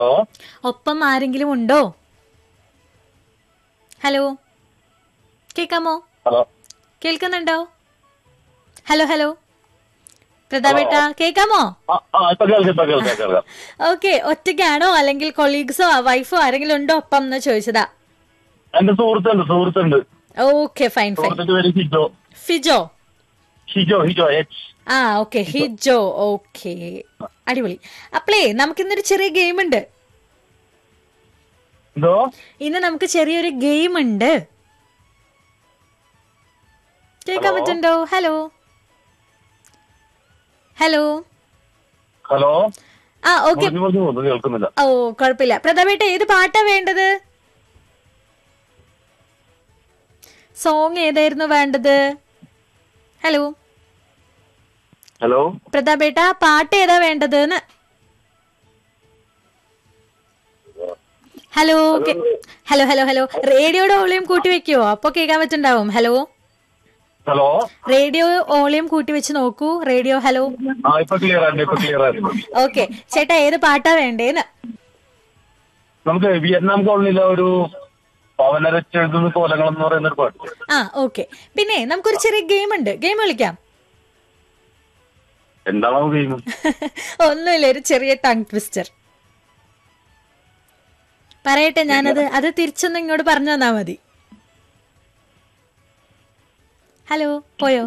ഓ ഒപ്പം ആരെങ്കിലും ഉണ്ടോ ഹലോ കേൾക്കാമോ ഹലോ കേൾക്കുന്നുണ്ടോ ഹലോ ഹലോ പ്രതാപേട്ട കേൾക്കാമോ ആ ആ ഇപ്പൊ കേൾക്കാം ഇപ്പൊ കേൾക്കാം കേൾക്കാം ഓക്കെ ഒറ്റയ്ക്കാണോ അല്ലെങ്കിൽ കൊളീഗ്സോ വൈഫോ ആരെങ്കിലും ഉണ്ടോ ഒപ്പം എന്ന് ചോദിച്ചതാ എന്റെ സുഹൃത്തുണ്ട് സുഹൃത്തുണ്ട് ഓക്കെ ഫൈൻ ഫൈൻ സുഹൃത്തിന്റെ പേര് ഹിജോ ഫിജോ ഹിജോ ഹിജോ എച്ച് ആ ഓക്കെ ഹിജോ ഓക്കെ അടിപൊളി അപ്പളേ നമുക്ക് ഇന്നൊരു ചെറിയ ഗെയിം ഉണ്ട് എന്തോ ഇന്ന് നമുക്ക് ചെറിയൊരു ഗെയിം ഉണ്ട് കേൾക്കാൻ ഹലോ? പറ്റുന്നുണ്ടോ ഹലോ ഹലോ ഹലോ ആ ഓക്കെ പറഞ്ഞു പറഞ്ഞു ഒന്നും കേൾക്കുന്നില്ല ഓ കുഴപ്പമില്ല പ്രതാപേട്ട ഏത് പാട്ടാ വേണ്ടത് സോങ് ഏതായിരുന്നു വേണ്ടത് ഹലോ ഹലോ പ്രതാപേട്ട പാട്ട് ഏതാ വേണ്ടത് hello okay hello hello hello റേഡിയോയുടെ വോളിയം കൂട്ടി വെക്കുവോ അപ്പൊ കേൾക്കാൻ പറ്റുണ്ടാവും ഹലോ ഹലോ റേഡിയോ വോളിയം കൂട്ടി വെച്ച് നോക്കൂ റേഡിയോ ഹലോ ആ ഇപ്പൊ ക്ലിയർ ആണ് ഇപ്പൊ ക്ലിയർ ആണ് ഓക്കെ ചേട്ടാ ഏത് പാട്ടാ വേണ്ടേന്ന് നമുക്ക് വിയറ്റ്നാം കോളനിയിലെ ഒരു പവനരച്ചെഴുതുന്ന കോലങ്ങൾ എന്ന് പറയുന്ന ഒരു പാട്ട് ആ ഓക്കെ പിന്നെ നമുക്കൊരു ചെറിയ ഗെയിം ഉണ്ട് ഗെയിം കളിക്കാം എന്താണോ ഗെയിം ഒന്നുമില്ല ഒരു ചെറിയ ടങ് ട്വിസ്റ്റർ പറയട്ടെ ഞാനത് അത് തിരിച്ചൊന്ന് ഇങ്ങോട്ട് പറഞ്ഞു തന്നാ മതി ഹലോ പോയോ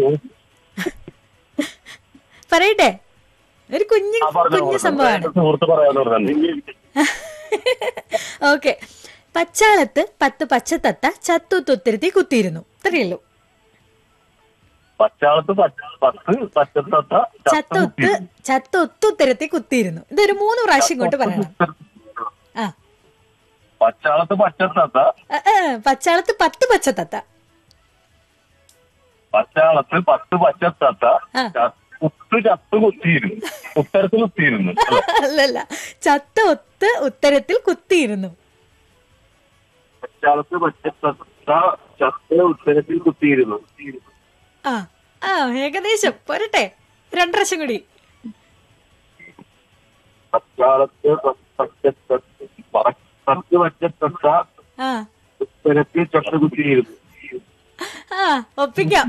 പറയട്ടെ ഒരു കുഞ്ഞു ആ പറഞ്ഞു കുഞ്ഞു സംഭവമാണ് സുഹൃത്ത് പറയാന്ന് പറഞ്ഞു ഓക്കെ പച്ചാളത്ത് പത്ത് പച്ചത്തത്ത ചത്തുത്തുത്തിരുത്തി കുത്തിയിരുന്നു ഇത്രയുള്ളൂ പച്ചാളത്ത് പച്ച- പത്ത് പച്ചത്തത്ത ചത്തൊത്ത് ചത്തൊത്തുത്തിരുത്തി കുത്തിയിരുന്നു ഇതൊരു മൂന്ന് പ്രാവശ്യം ഇങ്ങോട്ട് പറയണം ആ പച്ചാളത്ത് പച്ചത്തത്ത ആ, ആ, പച്ചാളത്ത് പത്ത് പച്ചത്തത്ത പച്ചാളത്ത് പത്ത് പച്ചത്തത്ത ആ. ച- കുത്ത് ചത്ത് കുത്തിയിരുന്നു ഉത്തരത്തിൽ കുത്തിയിരുന്നു അല്ലേ? അല്ലല്ല ചത്ത ഒത്ത് ഉത്തരത്തിൽ കുത്തിയിരുന്നു പച്ചാളത്ത് പച്ചത്തത്ത ചത്ത് ഉത്തരത്തിൽ കുത്തിയിരുന്നു ആ ആ ഏകദേശം പോരട്ടെ രണ്ടു പ്രാവശ്യം കൂടി പച്ചാളത്ത് പച്ചത്തത്ത പത്ത് പച്ചത്തത്ത ആ ഉത്തരത്തിൽ ചത്ത് കുത്തിയിരുന്നു ആ ഒപ്പിക്കാം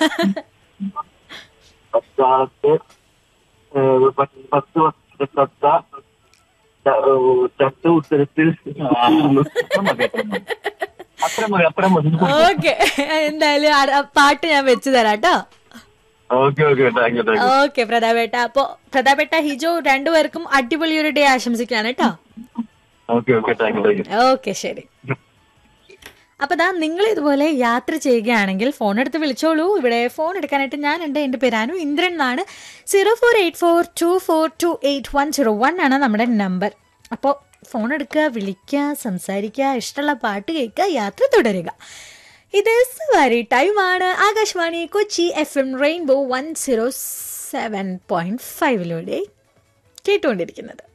പച്ചാളത്ത് ഏഹ്, പത്ത് പത്ത് പച്ചത്തത്ത ച- ഏഹ്, ചത്ത് ഉത്തരത്തിൽ കുത്തിയിരുന്നു. അത്ര മതി അത്ര മതി ഓക്കെ എന്തായാലും ആ- ആ പാട്ട് ഞാൻ വെച്ചു തരാം കേട്ടോ okay okay thank you thank you okay പ്രതാപേട്ട അപ്പൊ പ്രതാപേട്ട ഹിജോ രണ്ടുപേർക്കും അടിപൊളി ഒരു ഡേ ആശംസിക്കാണ് കേട്ടോ okay okay thank you thank you okay ശരി അപ്പൊ ദാ നിങ്ങൾ ഇതുപോലെ യാത്ര ചെയ്യുകയാണെങ്കിൽ ഫോൺ എടുത്ത് വിളിച്ചോളൂ ഇവിടെ ഫോൺ എടുക്കാനായിട്ട് ഞാനുണ്ട് എൻ്റെ പേരാനു ഇന്ദ്രൻ എന്നാണ് zero four eight four two four two eight one zero one ആണ് നമ്മുടെ നമ്പർ അപ്പോൾ ഫോൺ എടുക്കുക വിളിക്കുക സംസാരിക്കുക ഇഷ്ടമുള്ള പാട്ട് കേൾക്കുക യാത്ര തുടരുക ഇത് സവാരി ടൈമാണ് Akashvani Kochi F M Rainbow one zero seven point ഫൈവിലൂടെ കേട്ടുകൊണ്ടിരിക്കുന്നത്